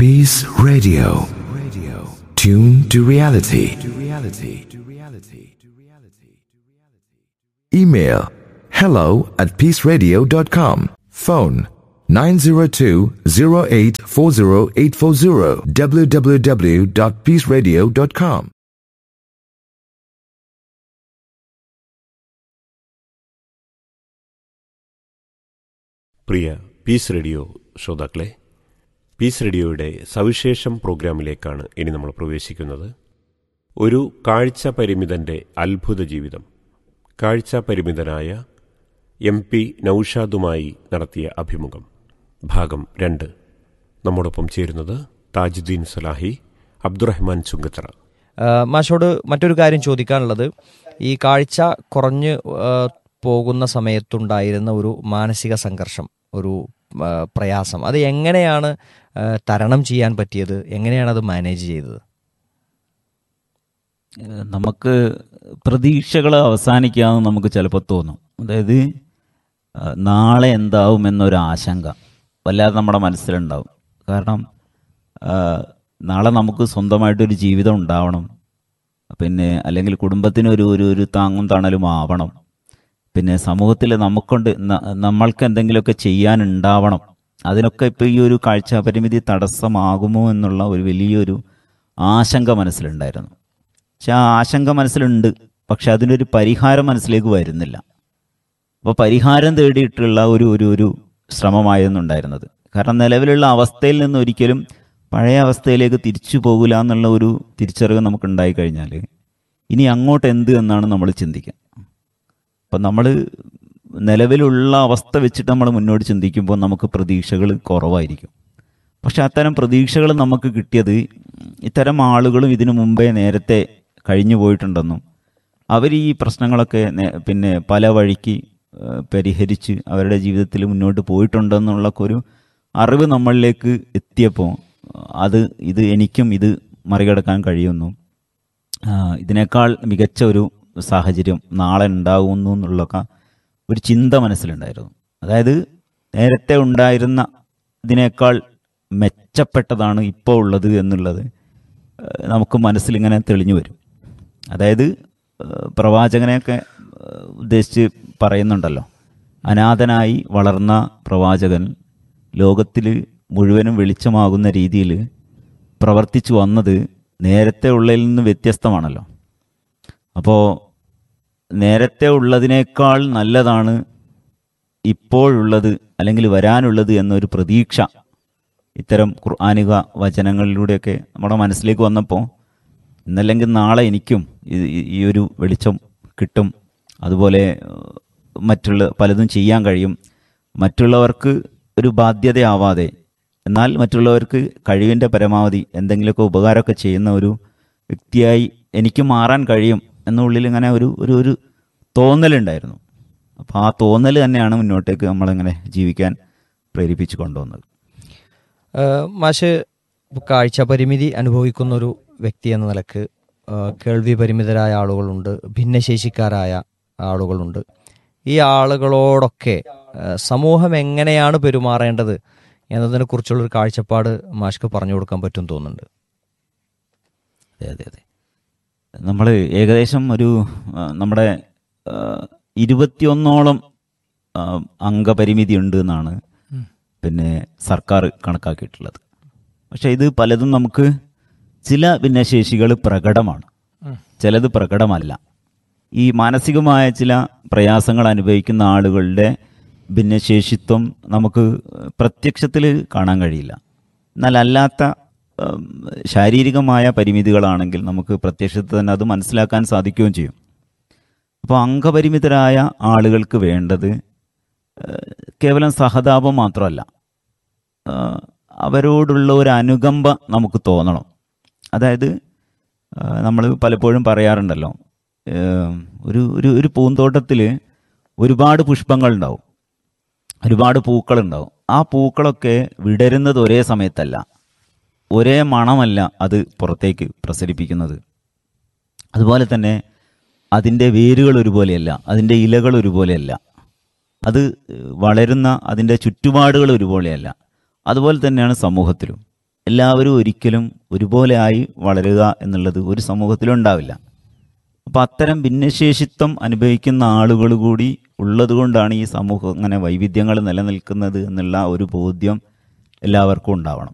Peace Radio. Radio. Tune to reality. To reality. To reality. To reality. Email hello at peaceradio.com. Phone 902-0840840 www.peaceradio.com. പ്രിയ peace radio ശ്രോതാക്കളെ peace റേഡിയോയുടെ സവിശേഷം പ്രോഗ്രാമിലേക്കാണ് ഇനി നമ്മൾ പ്രവേശിക്കുന്നത് ഒരു കാഴ്ച പരിമിതന്റെ അത്ഭുത ജീവിതം കാഴ്ച പരിമിതനായ എം പി നൌഷാദുമായി നടത്തിയ അഭിമുഖം ഭാഗം രണ്ട് നമ്മോടൊപ്പം ചേരുന്നത് താജുദ്ദീൻ സലാഹി അബ്ദുറഹ്മാൻ ചുങ്കത്തറ ആ, മാഷോട് മറ്റൊരു കാര്യം ചോദിക്കാനുള്ളത് ഈ കാഴ്ച കുറഞ്ഞ് ആ, പോകുന്ന സമയത്തുണ്ടായിരുന്ന ഒരു മാനസിക സംഘർഷം ഒരു ആ, പ്രയാസം അത് എങ്ങനെയാണ് ആ, തരണം ചെയ്യാൻ പറ്റിയത് എങ്ങനെയാണ് അത് മാനേജ് ചെയ്തത് ഏഹ് നമുക്ക് പ്രതീക്ഷകൾ അവസാനിക്കാമെന്ന് നമുക്ക് ചിലപ്പോൾ തോന്നും അതായത് ആ, നാളെ എന്താവും എന്നൊരു ആശങ്ക വല്ലാതെ നമ്മുടെ മനസ്സിലുണ്ടാവും കാരണം ആ, നാളെ നമുക്ക് സ്വന്തമായിട്ടൊരു ജീവിതം ഉണ്ടാവണം പിന്നെ അല്ലെങ്കിൽ കുടുംബത്തിന് ഒരു ഒരു ഒരു താങ്ങും തണലും ആവണം പിന്നെ സമൂഹത്തിൽ നമുക്കൊണ്ട് ന- നമ്മൾക്ക് എന്തെങ്കിലുമൊക്കെ ചെയ്യാനുണ്ടാവണം അതിനൊക്കെ ഇപ്പോൾ ഈ ഒരു കാഴ്ച പരിമിതി തടസ്സമാകുമോ എന്നുള്ള ഒരു വലിയൊരു ആശങ്ക മനസ്സിലുണ്ടായിരുന്നു പക്ഷെ ആ ആശങ്ക മനസ്സിലുണ്ട് പക്ഷെ അതിനൊരു പരിഹാരം മനസ്സിലേക്ക് വരുന്നില്ല അപ്പോൾ പരിഹാരം തേടിയിട്ടുള്ള ഒരു ഒരു ഒരു ശ്രമമായിരുന്നു ഉണ്ടായിരുന്നത് കാരണം നിലവിലുള്ള അവസ്ഥയിൽ നിന്ന് ഒരിക്കലും പഴയ അവസ്ഥയിലേക്ക് തിരിച്ചു പോകില്ല എന്നുള്ള ഒരു തിരിച്ചറിവ് നമുക്ക് ഉണ്ടായി കഴിഞ്ഞാൽ ഇനി അങ്ങോട്ട് എന്ത് എന്നാണ് നമ്മൾ ചിന്തിക്കുക അപ്പം നമ്മൾ നിലവിലുള്ള അവസ്ഥ വെച്ചിട്ട് നമ്മൾ മുന്നോട്ട് ചിന്തിക്കുമ്പോൾ നമുക്ക് പ്രതീക്ഷകൾ കുറവായിരിക്കും പക്ഷെ അത്തരം പ്രതീക്ഷകൾ നമുക്ക് കിട്ടിയത് ഇത്തരം ആളുകളും ഇതിനു മുമ്പേ നേരത്തെ കഴിഞ്ഞു പോയിട്ടുണ്ടെന്നും അവർ ഈ പ്രശ്നങ്ങളൊക്കെ നേ- പിന്നെ പല വഴിക്ക് ഏഹ്, പരിഹരിച്ച് അവരുടെ ജീവിതത്തിൽ മുന്നോട്ട് പോയിട്ടുണ്ടെന്നുള്ള ഒരു അറിവ് നമ്മളിലേക്ക് എത്തിയപ്പോൾ അത് ഇത് എനിക്കും ഇത് മറികടക്കാൻ കഴിയുന്നു ആ, ഇതിനേക്കാൾ മികച്ച ഒരു സാഹചര്യം നാളെ ഉണ്ടാകുന്നു എന്നുള്ളൊക്കെ ഒരു ചിന്ത മനസ്സിലുണ്ടായിരുന്നു അതായത് നേരത്തെ ഉണ്ടായിരുന്ന ഇതിനേക്കാൾ മെച്ചപ്പെട്ടതാണ് ഇപ്പോൾ ഉള്ളത് എന്നുള്ളത് ആ, നമുക്ക് മനസ്സിലിങ്ങനെ തെളിഞ്ഞു വരും അതായത് ആ, പ്രവാചകനെയൊക്കെ ആ, ഉദ്ദേശിച്ച് പറയുന്നുണ്ടല്ലോ അനാഥനായി വളർന്ന പ്രവാചകൻ ലോകത്തിൽ മുഴുവനും വെളിച്ചമാകുന്ന രീതിയിൽ പ്രവർത്തിച്ചു വന്നത് നേരത്തെ ഉള്ളതിൽ നിന്ന് വ്യത്യസ്തമാണല്ലോ അപ്പോൾ നേരത്തെ ഉള്ളതിനേക്കാൾ നല്ലതാണ് ഇപ്പോഴുള്ളത് അല്ലെങ്കിൽ വരാനുള്ളത് എന്നൊരു പ്രതീക്ഷ ഇത്തരം ഖുർആാനിക വചനങ്ങളിലൂടെയൊക്കെ നമ്മുടെ മനസ്സിലേക്ക് വന്നപ്പോൾ ഇന്നല്ലെങ്കിൽ നാളെ എനിക്കും ഈ- ഈ- ഈ ഒരു വെളിച്ചം കിട്ടും അതുപോലെ ഏഹ്, മറ്റുള്ള പലതും ചെയ്യാൻ കഴിയും മറ്റുള്ളവർക്ക് ഒരു ബാധ്യതയാവാതെ എന്നാൽ മറ്റുള്ളവർക്ക് കഴിവിൻ്റെ പരമാവധി എന്തെങ്കിലുമൊക്കെ ഉപകാരമൊക്കെ ചെയ്യുന്ന ഒരു വ്യക്തിയായി എനിക്ക് മാറാൻ കഴിയും എന്നുള്ളിൽ ഇങ്ങനെ ഒരു ഒരു ഒരു തോന്നലുണ്ടായിരുന്നു അപ്പോൾ ആ തോന്നൽ തന്നെയാണ് മുന്നോട്ടേക്ക് നമ്മളിങ്ങനെ ജീവിക്കാൻ പ്രേരിപ്പിച്ചു കൊണ്ടുവന്നത് ആ, മാഷ് കാഴ്ച പരിമിതി അനുഭവിക്കുന്ന ഒരു വ്യക്തി എന്ന നിലക്ക് ആ, കേൾവി പരിമിതരായ ആളുകളുണ്ട് ഭിന്നശേഷിക്കാരായ ആളുകളുണ്ട് ഈ ആളുകളോടൊക്കെ ആ, സമൂഹം എങ്ങനെയാണ് പെരുമാറേണ്ടത് എന്നതിനെ കുറിച്ചുള്ളൊരു കാഴ്ചപ്പാട് മാഷ്ക്ക് പറഞ്ഞു കൊടുക്കാൻ പറ്റും തോന്നുന്നുണ്ട് അതെ അതെ അതെ നമ്മൾ ഏകദേശം ഒരു ആ, നമ്മുടെ ആ, ഇരുപത്തിയൊന്നോളം ആ, അംഗപരിമിതി ഉണ്ട് എന്നാണ് പിന്നെ സർക്കാർ കണക്കാക്കിയിട്ടുള്ളത് പക്ഷെ ഇത് പലതും നമുക്ക് ചില ഭിന്നശേഷികൾ പ്രകടമാണ് ചിലത് പ്രകടമല്ല ഈ മാനസികമായ ചില പ്രയാസങ്ങൾ അനുഭവിക്കുന്ന ആളുകളുടെ ഭിന്നശേഷിത്വം നമുക്ക് പ്രത്യക്ഷത്തിൽ കാണാൻ കഴിയില്ല എന്നാൽ അല്ലാത്ത ഉം, ശാരീരികമായ പരിമിതികളാണെങ്കിൽ നമുക്ക് പ്രത്യക്ഷത്തിൽ തന്നെ അത് മനസ്സിലാക്കാൻ സാധിക്കുകയും ചെയ്യും അപ്പോൾ അംഗപരിമിതരായ ആളുകൾക്ക് വേണ്ടത് ഏഹ്, കേവലം സഹതാപം മാത്രമല്ല ഏഹ്, അവരോടുള്ള ഒരു അനുകമ്പ നമുക്ക് തോന്നണം അതായത് നമ്മൾ പലപ്പോഴും പറയാറുണ്ടല്ലോ ഏഹ്, ഒരു ഒരു ഒരു പൂന്തോട്ടത്തിൽ ഒരുപാട് പുഷ്പങ്ങളുണ്ടാവും ഒരുപാട് പൂക്കളുണ്ടാവും ആ പൂക്കളൊക്കെ വിടരുന്നത് ഒരേ സമയത്തല്ല ഒരേ മണമല്ല അത് പുറത്തേക്ക് പ്രസരിപ്പിക്കുന്നത് അതുപോലെ തന്നെ അതിൻ്റെ വേരുകൾ ഒരുപോലെയല്ല അതിൻ്റെ ഇലകൾ ഒരുപോലെയല്ല അത് വളരുന്ന അതിൻ്റെ ചുറ്റുപാടുകൾ ഒരുപോലെയല്ല അതുപോലെ തന്നെയാണ് സമൂഹത്തിലും എല്ലാവരും ഒരിക്കലും ഒരുപോലെ ആയി വളരുക എന്നുള്ളത് ഒരു സമൂഹത്തിലും ഉണ്ടാവില്ല അപ്പം അത്തരം ഭിന്നശേഷിത്വം അനുഭവിക്കുന്ന ആളുകൾ കൂടി ഉള്ളത് കൊണ്ടാണ് ഈ സമൂഹം അങ്ങനെ വൈവിധ്യങ്ങൾ നിലനിൽക്കുന്നത് എന്നുള്ള ഒരു ബോധ്യം എല്ലാവർക്കും ഉണ്ടാവണം